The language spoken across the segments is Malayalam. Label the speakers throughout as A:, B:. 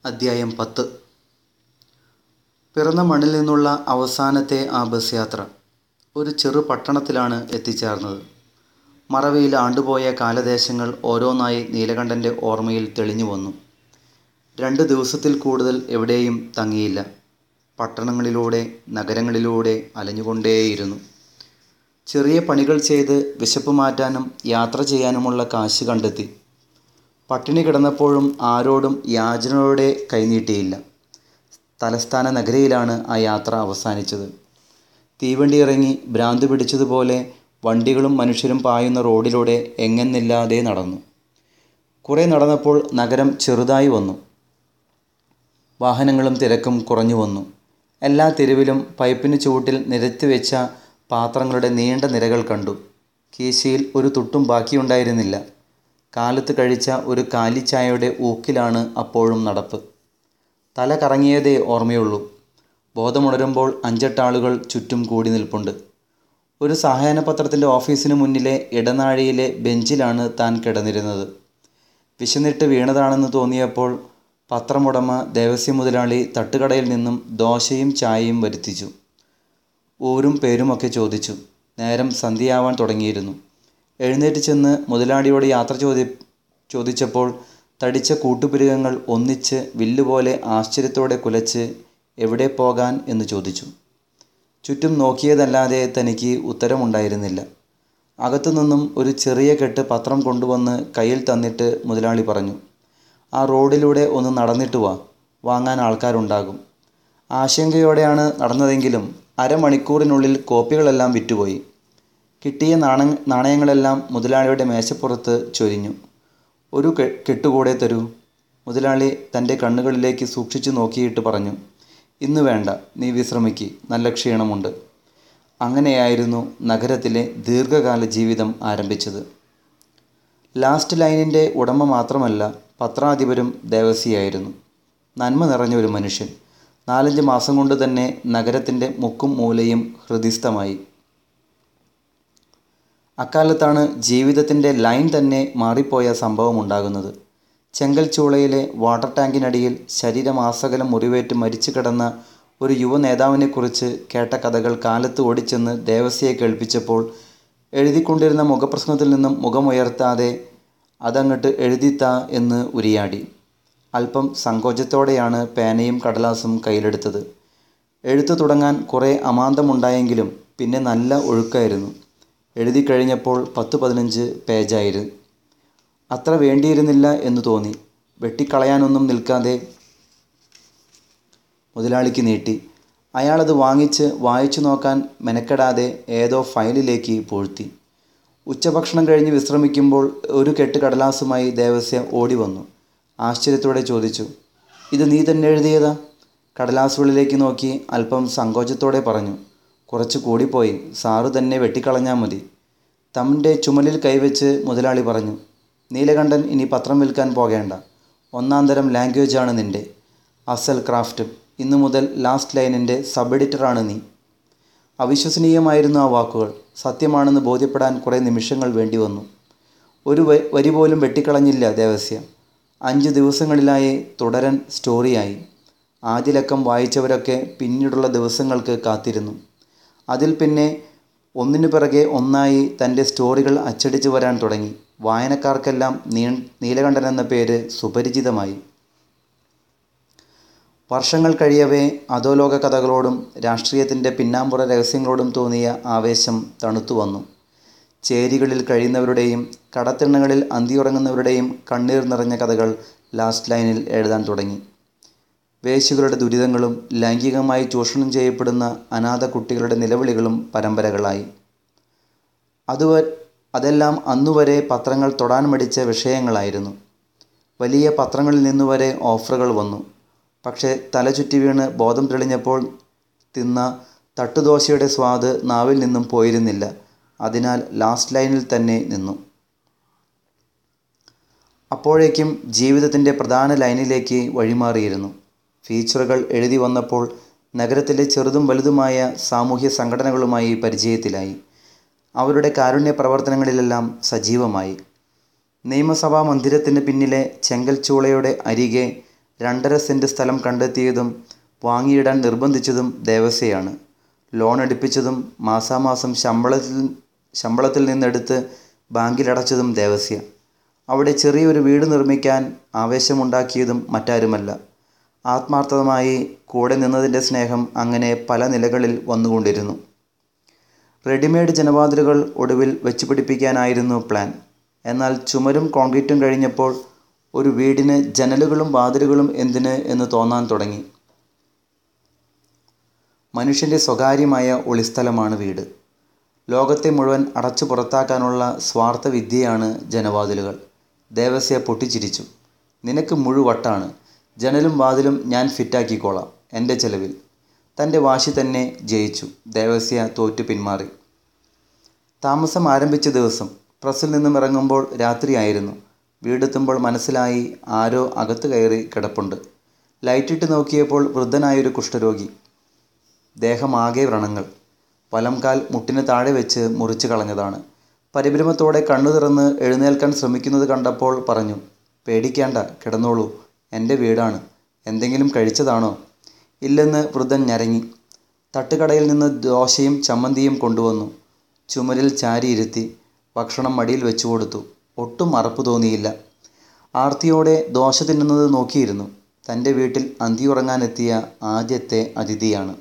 A: അദ്ധ്യായം പത്ത് പിറന്ന മണ്ണിൽ നിന്നുള്ള അവസാനത്തെ ആ ബസ് യാത്ര ഒരു ചെറു പട്ടണത്തിലാണ് എത്തിച്ചേർന്നത് മറവിയിൽ ആണ്ടുപോയ കാലദേശങ്ങൾ ഓരോന്നായി നീലകണ്ഠൻ്റെ ഓർമ്മയിൽ തെളിഞ്ഞു വന്നു രണ്ട് ദിവസത്തിൽ കൂടുതൽ എവിടെയും തങ്ങിയില്ല പട്ടണങ്ങളിലൂടെ നഗരങ്ങളിലൂടെ അലഞ്ഞുകൊണ്ടേയിരുന്നു ചെറിയ പണികൾ ചെയ്ത് വിശപ്പ് മാറ്റാനും യാത്ര ചെയ്യാനുമുള്ള കാശ് കണ്ടെത്തി പട്ടിണി കിടന്നപ്പോഴും ആരോടും യാചനയോടെ കൈനീട്ടിയില്ല തലസ്ഥാന നഗരിയിലാണ് ആ യാത്ര അവസാനിച്ചത് തീവണ്ടി ഇറങ്ങി ഭ്രാന്ത് പിടിച്ചതുപോലെ വണ്ടികളും മനുഷ്യരും പായുന്ന റോഡിലൂടെ എങ്ങെന്നില്ലാതെ നടന്നു കുറേ നടന്നപ്പോൾ നഗരം ചെറുതായി വന്നു വാഹനങ്ങളും തിരക്കും കുറഞ്ഞു വന്നു എല്ലാ തെരുവിലും പൈപ്പിന് ചുവട്ടിൽ നിരത്തി വെച്ച പാത്രങ്ങളുടെ നീണ്ട നിരകൾ കണ്ടു കീശയിൽ ഒരു തുട്ടും ബാക്കിയുണ്ടായിരുന്നില്ല കാലത്ത് കഴിച്ച ഒരു കാലിച്ചായയുടെ ഊക്കിലാണ് അപ്പോഴും നടപ്പ് തല കറങ്ങിയതേ ഓർമ്മയുള്ളൂ ബോധമുണരുമ്പോൾ അഞ്ചെട്ടാളുകൾ ചുറ്റും കൂടി നിൽപ്പുണ്ട് ഒരു സഹായന പത്രത്തിൻ്റെ ഓഫീസിന് മുന്നിലെ ഇടനാഴിയിലെ ബെഞ്ചിലാണ് താൻ കിടന്നിരുന്നത് വിശന്നിട്ട് വീണതാണെന്ന് തോന്നിയപ്പോൾ പത്രമുടമ ദേവസ്യ മുതലാളി തട്ടുകടയിൽ നിന്നും ദോശയും ചായയും വരുത്തിച്ചു ഊരും പേരുമൊക്കെ ചോദിച്ചു നേരം സന്ധ്യയാവാൻ തുടങ്ങിയിരുന്നു എഴുന്നേറ്റ് ചെന്ന് മുതലാളിയോട് യാത്ര ചോദി ചോദിച്ചപ്പോൾ തടിച്ച കൂട്ടുപിരുകങ്ങൾ ഒന്നിച്ച് വില്ലുപോലെ ആശ്ചര്യത്തോടെ കുലച്ച് എവിടെ പോകാൻ എന്ന് ചോദിച്ചു ചുറ്റും നോക്കിയതല്ലാതെ തനിക്ക് ഉത്തരമുണ്ടായിരുന്നില്ല അകത്തുനിന്നും ഒരു ചെറിയ കെട്ട് പത്രം കൊണ്ടുവന്ന് കയ്യിൽ തന്നിട്ട് മുതലാളി പറഞ്ഞു ആ റോഡിലൂടെ ഒന്ന് നടന്നിട്ട് വാ വാങ്ങാൻ ആൾക്കാരുണ്ടാകും ആശങ്കയോടെയാണ് നടന്നതെങ്കിലും അരമണിക്കൂറിനുള്ളിൽ കോപ്പികളെല്ലാം വിറ്റുപോയി കിട്ടിയ നാണ നാണയങ്ങളെല്ലാം മുതലാളിയുടെ മേശപ്പുറത്ത് ചൊരിഞ്ഞു ഒരു കെട്ടുകൂടെ തരൂ മുതലാളി തൻ്റെ കണ്ണുകളിലേക്ക് സൂക്ഷിച്ചു നോക്കിയിട്ട് പറഞ്ഞു ഇന്ന് വേണ്ട നീ വിശ്രമിക്ക് നല്ല ക്ഷീണമുണ്ട് അങ്ങനെയായിരുന്നു നഗരത്തിലെ ദീർഘകാല ജീവിതം ആരംഭിച്ചത് ലാസ്റ്റ് ലൈനിൻ്റെ ഉടമ മാത്രമല്ല പത്രാധിപരും ദേവസിയായിരുന്നു നന്മ നിറഞ്ഞ ഒരു മനുഷ്യൻ നാലഞ്ച് മാസം കൊണ്ട് തന്നെ നഗരത്തിൻ്റെ മുക്കും മൂലയും ഹൃദിസ്ഥമായി അക്കാലത്താണ് ജീവിതത്തിൻ്റെ ലൈൻ തന്നെ മാറിപ്പോയ സംഭവം ഉണ്ടാകുന്നത് ചെങ്കൽ ചൂളയിലെ വാട്ടർ ടാങ്കിനടിയിൽ ശരീരമാസകലം മുറിവേറ്റ് മരിച്ചു കിടന്ന ഒരു യുവ നേതാവിനെക്കുറിച്ച് കേട്ട കഥകൾ കാലത്ത് ഓടിച്ചെന്ന് ദേവസ്യയെ കേൾപ്പിച്ചപ്പോൾ എഴുതിക്കൊണ്ടിരുന്ന മുഖപ്രശ്നത്തിൽ നിന്നും മുഖമുയർത്താതെ അതങ്ങട്ട് എഴുതിത്താ എന്ന് ഉരിയാടി അല്പം സങ്കോചത്തോടെയാണ് പേനയും കടലാസും കയ്യിലെടുത്തത് എഴുത്തു തുടങ്ങാൻ കുറേ അമാന്തമുണ്ടായെങ്കിലും പിന്നെ നല്ല ഒഴുക്കായിരുന്നു എഴുതി കഴിഞ്ഞപ്പോൾ പത്ത് പതിനഞ്ച് പേജായിരുന്നു അത്ര വേണ്ടിയിരുന്നില്ല എന്ന് തോന്നി വെട്ടിക്കളയാനൊന്നും നിൽക്കാതെ മുതലാളിക്ക് നീട്ടി അയാളത് വാങ്ങിച്ച് വായിച്ചു നോക്കാൻ മെനക്കെടാതെ ഏതോ ഫയലിലേക്ക് പൂഴ്ത്തി ഉച്ചഭക്ഷണം കഴിഞ്ഞ് വിശ്രമിക്കുമ്പോൾ ഒരു കെട്ട് കടലാസുമായി ദേവസ്യ ഓടി വന്നു ആശ്ചര്യത്തോടെ ചോദിച്ചു ഇത് നീ തന്നെ എഴുതിയതാ കടലാസുകളിലേക്ക് നോക്കി അല്പം സങ്കോചത്തോടെ പറഞ്ഞു കുറച്ച് കൂടിപ്പോയി സാറ് തന്നെ വെട്ടിക്കളഞ്ഞാൽ മതി തമ്മിൻ്റെ ചുമലിൽ കൈവച്ച് മുതലാളി പറഞ്ഞു നീലകണ്ഠൻ ഇനി പത്രം വിൽക്കാൻ പോകേണ്ട ഒന്നാം തരം ലാംഗ്വേജാണ് നിൻ്റെ അസൽ ക്രാഫ്റ്റ് ഇന്നു മുതൽ ലാസ്റ്റ് ലൈനിൻ്റെ സബ് എഡിറ്ററാണ് നീ അവിശ്വസനീയമായിരുന്നു ആ വാക്കുകൾ സത്യമാണെന്ന് ബോധ്യപ്പെടാൻ കുറേ നിമിഷങ്ങൾ വേണ്ടി വന്നു ഒരു വരി പോലും വെട്ടിക്കളഞ്ഞില്ല ദേവസ്യ അഞ്ച് ദിവസങ്ങളിലായി തുടരൻ സ്റ്റോറിയായി ആദ്യ ലക്കം വായിച്ചവരൊക്കെ പിന്നീടുള്ള ദിവസങ്ങൾക്ക് കാത്തിരുന്നു അതിൽ പിന്നെ ഒന്നിനു പിറകെ ഒന്നായി തൻ്റെ സ്റ്റോറികൾ അച്ചടിച്ചു വരാൻ തുടങ്ങി വായനക്കാർക്കെല്ലാം നീ നീലകണ്ഠൻ എന്ന പേര് സുപരിചിതമായി വർഷങ്ങൾ കഴിയവേ അധോലോക കഥകളോടും രാഷ്ട്രീയത്തിൻ്റെ പിന്നാമ്പുറ രഹസ്യങ്ങളോടും തോന്നിയ ആവേശം തണുത്തു വന്നു ചേരികളിൽ കഴിയുന്നവരുടെയും കടത്തിണ്ണകളിൽ അന്തിയുറങ്ങുന്നവരുടെയും കണ്ണീർ നിറഞ്ഞ കഥകൾ ലാസ്റ്റ് ലൈനിൽ എഴുതാൻ തുടങ്ങി വേശ്യകളുടെ ദുരിതങ്ങളും ലൈംഗികമായി ചൂഷണം ചെയ്യപ്പെടുന്ന അനാഥ കുട്ടികളുടെ നിലവിളികളും പരമ്പരകളായി അതുവ അതെല്ലാം അന്നുവരെ പത്രങ്ങൾ തൊടാൻ മടിച്ച വിഷയങ്ങളായിരുന്നു വലിയ പത്രങ്ങളിൽ നിന്നുവരെ ഓഫറുകൾ വന്നു പക്ഷേ തല ചുറ്റി വീണ് ബോധം തെളിഞ്ഞപ്പോൾ തിന്ന തട്ടുദോശയുടെ സ്വാദ് നാവിൽ നിന്നും പോയിരുന്നില്ല അതിനാൽ ലാസ്റ്റ് ലൈനിൽ തന്നെ നിന്നു അപ്പോഴേക്കും ജീവിതത്തിൻ്റെ പ്രധാന ലൈനിലേക്ക് വഴിമാറിയിരുന്നു ഫീച്ചറുകൾ എഴുതി വന്നപ്പോൾ നഗരത്തിലെ ചെറുതും വലുതുമായ സാമൂഹ്യ സംഘടനകളുമായി പരിചയത്തിലായി അവരുടെ കാരുണ്യ പ്രവർത്തനങ്ങളിലെല്ലാം സജീവമായി നിയമസഭാ മന്ദിരത്തിന് പിന്നിലെ ചെങ്കൽ ചൂളയുടെ അരികെ രണ്ടര സെൻറ്റ് സ്ഥലം കണ്ടെത്തിയതും വാങ്ങിയിടാൻ നിർബന്ധിച്ചതും ദേവസ്യയാണ് ലോൺ എടുപ്പിച്ചതും മാസാമാസം ശമ്പളത്തിൽ ശമ്പളത്തിൽ നിന്നെടുത്ത് ബാങ്കിലടച്ചതും ദേവസ്യ അവിടെ ചെറിയൊരു വീട് നിർമ്മിക്കാൻ ആവേശമുണ്ടാക്കിയതും മറ്റാരുമല്ല ആത്മാർത്ഥമായി കൂടെ നിന്നതിൻ്റെ സ്നേഹം അങ്ങനെ പല നിലകളിൽ വന്നുകൊണ്ടിരുന്നു റെഡിമെയ്ഡ് ജനവാതിലുകൾ ഒടുവിൽ വെച്ച് പിടിപ്പിക്കാനായിരുന്നു പ്ലാൻ എന്നാൽ ചുമരും കോൺക്രീറ്റും കഴിഞ്ഞപ്പോൾ ഒരു വീടിന് ജനലുകളും വാതിലുകളും എന്തിന് എന്ന് തോന്നാൻ തുടങ്ങി മനുഷ്യൻ്റെ സ്വകാര്യമായ ഒളിസ്ഥലമാണ് വീട് ലോകത്തെ മുഴുവൻ അടച്ചു പുറത്താക്കാനുള്ള സ്വാർത്ഥ വിദ്യയാണ് ജനവാതിലുകൾ ദേവസ്യ പൊട്ടിച്ചിരിച്ചു നിനക്ക് മുഴുവട്ടാണ് ജനലും വാതിലും ഞാൻ ഫിറ്റാക്കിക്കോളാം എൻ്റെ ചെലവിൽ തൻ്റെ വാശി തന്നെ ജയിച്ചു ദേവസ്യ തോറ്റു പിന്മാറി താമസം ആരംഭിച്ച ദിവസം പ്രസ്സിൽ നിന്നും ഇറങ്ങുമ്പോൾ രാത്രിയായിരുന്നു വീടെത്തുമ്പോൾ മനസ്സിലായി ആരോ അകത്ത് കയറി കിടപ്പുണ്ട് ലൈറ്റിട്ട് നോക്കിയപ്പോൾ വൃദ്ധനായൊരു കുഷ്ഠരോഗി ദേഹമാകെ വ്രണങ്ങൾ വലംകാൽ മുട്ടിന് താഴെ വെച്ച് മുറിച്ചു കളഞ്ഞതാണ് പരിഭ്രമത്തോടെ കണ്ണു തുറന്ന് എഴുന്നേൽക്കാൻ ശ്രമിക്കുന്നത് കണ്ടപ്പോൾ പറഞ്ഞു പേടിക്കേണ്ട കിടന്നോളൂ എൻ്റെ വീടാണ് എന്തെങ്കിലും കഴിച്ചതാണോ ഇല്ലെന്ന് വൃദ്ധൻ ഞരങ്ങി തട്ടുകടയിൽ നിന്ന് ദോശയും ചമ്മന്തിയും കൊണ്ടുവന്നു ചുമരിൽ ചാരിയിരുത്തി ഭക്ഷണം മടിയിൽ വെച്ചു കൊടുത്തു ഒട്ടും അറപ്പ് തോന്നിയില്ല ആർത്തിയോടെ ദോശ തിന്നുന്നത് നോക്കിയിരുന്നു തൻ്റെ വീട്ടിൽ അന്തിയുറങ്ങാനെത്തിയ ആദ്യത്തെ അതിഥിയാണ്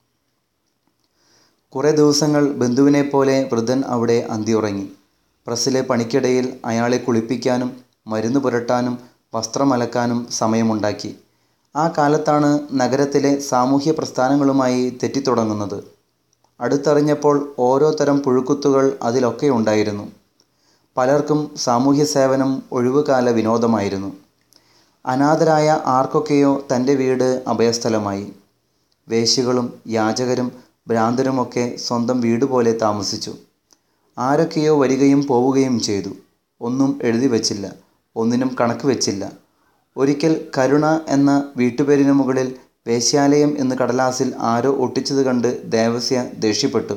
A: കുറേ ദിവസങ്ങൾ ബന്ധുവിനെ പോലെ വൃദ്ധൻ അവിടെ അന്തിയുറങ്ങി പ്രസ്സിലെ പണിക്കിടയിൽ അയാളെ കുളിപ്പിക്കാനും മരുന്ന് പുരട്ടാനും വസ്ത്രമലക്കാനും സമയമുണ്ടാക്കി ആ കാലത്താണ് നഗരത്തിലെ സാമൂഹ്യ പ്രസ്ഥാനങ്ങളുമായി തെറ്റിത്തുടങ്ങുന്നത് അടുത്തറിഞ്ഞപ്പോൾ ഓരോ തരം പുഴുക്കുത്തുകൾ അതിലൊക്കെ ഉണ്ടായിരുന്നു പലർക്കും സാമൂഹ്യ സേവനം ഒഴിവുകാല വിനോദമായിരുന്നു അനാഥരായ ആർക്കൊക്കെയോ തൻ്റെ വീട് അഭയസ്ഥലമായി വേശ്യകളും യാചകരും ഭ്രാന്തരുമൊക്കെ സ്വന്തം വീട് പോലെ താമസിച്ചു ആരൊക്കെയോ വരികയും പോവുകയും ചെയ്തു ഒന്നും എഴുതി വച്ചില്ല ഒന്നിനും കണക്ക് വെച്ചില്ല ഒരിക്കൽ കരുണ എന്ന വീട്ടുപേരിന് മുകളിൽ വേശ്യാലയം എന്ന് കടലാസിൽ ആരോ ഒട്ടിച്ചത് കണ്ട് ദേവസ്യ ദേഷ്യപ്പെട്ടു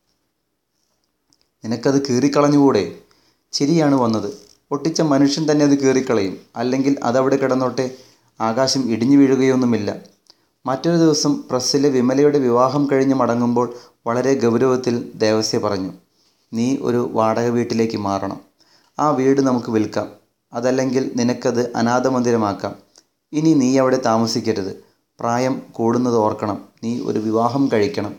A: നിനക്കത് കീറിക്കളഞ്ഞുകൂടെ ചിരിയാണ് വന്നത് ഒട്ടിച്ച മനുഷ്യൻ തന്നെ അത് കീറിക്കളയും അല്ലെങ്കിൽ അതവിടെ കിടന്നോട്ടെ ആകാശം ഇടിഞ്ഞു വീഴുകയൊന്നുമില്ല മറ്റൊരു ദിവസം പ്രസ്സിലെ വിമലയുടെ വിവാഹം കഴിഞ്ഞ് മടങ്ങുമ്പോൾ വളരെ ഗൗരവത്തിൽ ദേവസ്യ പറഞ്ഞു നീ ഒരു വാടക വീട്ടിലേക്ക് മാറണം ആ വീട് നമുക്ക് വിൽക്കാം അതല്ലെങ്കിൽ നിനക്കത് അനാഥമന്ദിരമാക്കാം ഇനി നീ അവിടെ താമസിക്കരുത് പ്രായം കൂടുന്നത് ഓർക്കണം നീ ഒരു വിവാഹം കഴിക്കണം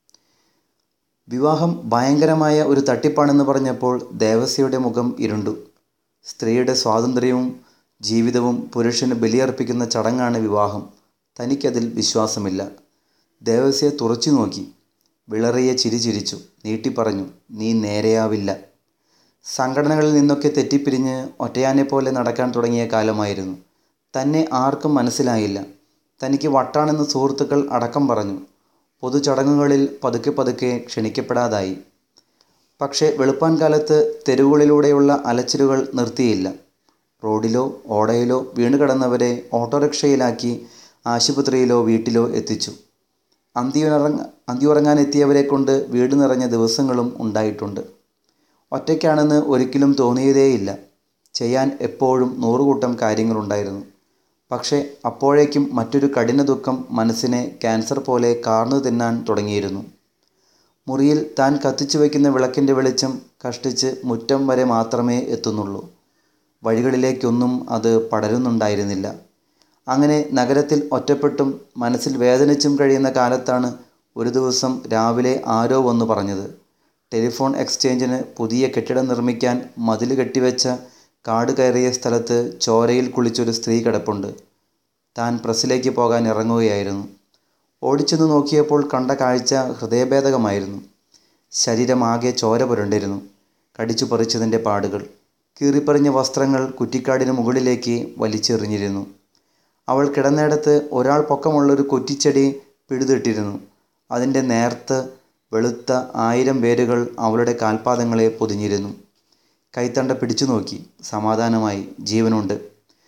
A: വിവാഹം ഭയങ്കരമായ ഒരു തട്ടിപ്പാണെന്ന് പറഞ്ഞപ്പോൾ ദേവസ്യയുടെ മുഖം ഇരുണ്ടു സ്ത്രീയുടെ സ്വാതന്ത്ര്യവും ജീവിതവും പുരുഷന് ബലിയർപ്പിക്കുന്ന ചടങ്ങാണ് വിവാഹം തനിക്കതിൽ വിശ്വാസമില്ല ദേവസ്യെ തുറച്ചു നോക്കി വിളറിയ ചിരി ചിരിച്ചു നീട്ടിപ്പറഞ്ഞു നീ നേരെയാവില്ല സംഘടനകളിൽ നിന്നൊക്കെ തെറ്റിപ്പിരിഞ്ഞ് ഒറ്റയാനെ പോലെ നടക്കാൻ തുടങ്ങിയ കാലമായിരുന്നു തന്നെ ആർക്കും മനസ്സിലായില്ല തനിക്ക് വട്ടാണെന്ന് സുഹൃത്തുക്കൾ അടക്കം പറഞ്ഞു പൊതുചടങ്ങുകളിൽ പതുക്കെ പതുക്കെ ക്ഷണിക്കപ്പെടാതായി പക്ഷേ വെളുപ്പാൻ കാലത്ത് തെരുവുകളിലൂടെയുള്ള അലച്ചിലുകൾ നിർത്തിയില്ല റോഡിലോ ഓടയിലോ വീണുകിടന്നവരെ ഓട്ടോറിക്ഷയിലാക്കി ആശുപത്രിയിലോ വീട്ടിലോ എത്തിച്ചു അന്തിയുറങ്ങ അന്തിയുറങ്ങാൻ എത്തിയവരെ കൊണ്ട് വീട് നിറഞ്ഞ ദിവസങ്ങളും ഉണ്ടായിട്ടുണ്ട് ഒറ്റയ്ക്കാണെന്ന് ഒരിക്കലും തോന്നിയതേയില്ല ചെയ്യാൻ എപ്പോഴും നൂറുകൂട്ടം കാര്യങ്ങളുണ്ടായിരുന്നു പക്ഷേ അപ്പോഴേക്കും മറ്റൊരു കഠിന ദുഃഖം മനസ്സിനെ ക്യാൻസർ പോലെ കാർന്നു തിന്നാൻ തുടങ്ങിയിരുന്നു മുറിയിൽ താൻ കത്തിച്ചു വയ്ക്കുന്ന വിളക്കിൻ്റെ വെളിച്ചം കഷ്ടിച്ച് മുറ്റം വരെ മാത്രമേ എത്തുന്നുള്ളൂ വഴികളിലേക്കൊന്നും അത് പടരുന്നുണ്ടായിരുന്നില്ല അങ്ങനെ നഗരത്തിൽ ഒറ്റപ്പെട്ടും മനസ്സിൽ വേദനിച്ചും കഴിയുന്ന കാലത്താണ് ഒരു ദിവസം രാവിലെ ആരോ വന്നു പറഞ്ഞത് ടെലിഫോൺ എക്സ്ചേഞ്ചിന് പുതിയ കെട്ടിടം നിർമ്മിക്കാൻ മതിൽ കെട്ടിവെച്ച കാട് കയറിയ സ്ഥലത്ത് ചോരയിൽ കുളിച്ചൊരു സ്ത്രീ കിടപ്പുണ്ട് താൻ പ്രസ്സിലേക്ക് പോകാൻ ഇറങ്ങുകയായിരുന്നു ഓടിച്ചെന്ന് നോക്കിയപ്പോൾ കണ്ട കാഴ്ച ഹൃദയഭേദകമായിരുന്നു ശരീരമാകെ ചോര പുരണ്ടിരുന്നു കടിച്ചു പറിച്ചതിൻ്റെ പാടുകൾ കീറിപ്പറിഞ്ഞ വസ്ത്രങ്ങൾ കുറ്റിക്കാടിന് മുകളിലേക്ക് വലിച്ചെറിഞ്ഞിരുന്നു അവൾ കിടന്നിടത്ത് ഒരാൾ പൊക്കമുള്ളൊരു കൊറ്റിച്ചെടി പിഴുതിട്ടിരുന്നു അതിൻ്റെ നേർത്ത് വെളുത്ത ആയിരം വേരുകൾ അവളുടെ കാൽപാദങ്ങളെ പൊതിഞ്ഞിരുന്നു കൈത്തണ്ട പിടിച്ചു നോക്കി സമാധാനമായി ജീവനുണ്ട്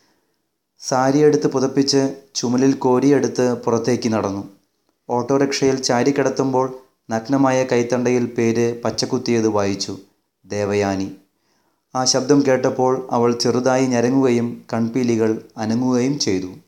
A: സാരിയെടുത്ത് പുതപ്പിച്ച് ചുമലിൽ കോരിയെടുത്ത് പുറത്തേക്ക് നടന്നു ഓട്ടോറിക്ഷയിൽ ചാരിക്കിടത്തുമ്പോൾ നഗ്നമായ കൈത്തണ്ടയിൽ പേര് പച്ചക്കുത്തിയത് വായിച്ചു ദേവയാനി ആ ശബ്ദം കേട്ടപ്പോൾ അവൾ ചെറുതായി ഞരങ്ങുകയും കൺപീലികൾ അനങ്ങുകയും ചെയ്തു